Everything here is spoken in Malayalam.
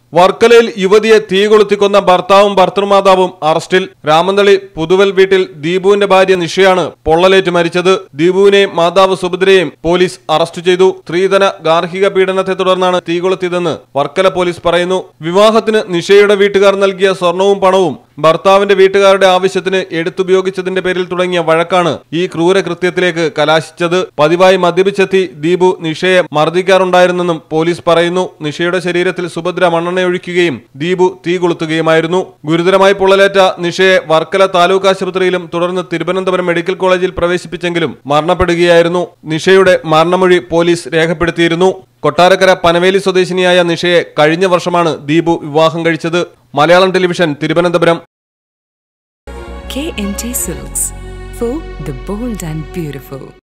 വർക്കലയിൽ യുവതിയെ തീ കൊളുത്തിക്കൊന്ന ഭർത്താവും ഭർത്തൃമാതാവും അറസ്റ്റിൽ രാമന്തളി പുതുവൽ വീട്ടിൽ ദീപുവിന്റെ ഭാര്യ നിഷയാണ് പൊള്ളലേറ്റ് മരിച്ചത് ദീപുവിനെയും മാതാവ് സുഭദ്രയെയും പോലീസ് അറസ്റ്റ് ചെയ്തു സ്ത്രീധന ഗാർഹിക പീഡനത്തെ തുടർന്നാണ് തീ കൊളുത്തിയതെന്ന് വർക്കല പോലീസ് പറയുന്നു വിവാഹത്തിന് നിഷയുടെ വീട്ടുകാർ നൽകിയ സ്വർണവും പണവും ഭർത്താവിന്റെ വീട്ടുകാരുടെ ആവശ്യത്തിന് എടുത്തുപയോഗിച്ചതിന്റെ പേരിൽ തുടങ്ങിയ വഴക്കാണ് ഈ ക്രൂരകൃത്യത്തിലേക്ക് കലാശിച്ചത് പതിവായി മദ്യപിച്ചെത്തി ദീപു നിഷയെ മർദ്ദിക്കാറുണ്ടായിരുന്നെന്നും പോലീസ് പറയുന്നു നിഷയുടെ ശരീരത്തിൽ സുഭദ്ര മണ്ണെണ്ണയൊഴിക്കുകയും ദീപു തീ കൊളുത്തുകയുമായിരുന്നു ഗുരുതരമായി പൊള്ളലേറ്റ നിഷയെ വർക്കല താലൂക്ക് ആശുപത്രിയിലും തുടർന്ന് തിരുവനന്തപുരം മെഡിക്കൽ കോളേജിൽ പ്രവേശിപ്പിച്ചെങ്കിലും മരണപ്പെടുകയായിരുന്നു നിഷയുടെ മരണമൊഴി പോലീസ് രേഖപ്പെടുത്തിയിരുന്നു കൊട്ടാരക്കര പനവേലി സ്വദേശിനിയായ നിഷയെ കഴിഞ്ഞ വർഷമാണ് ദീപു വിവാഹം കഴിച്ചത് Malayalam television Thiruvananthapuram KMT Silks for the bold and beautiful.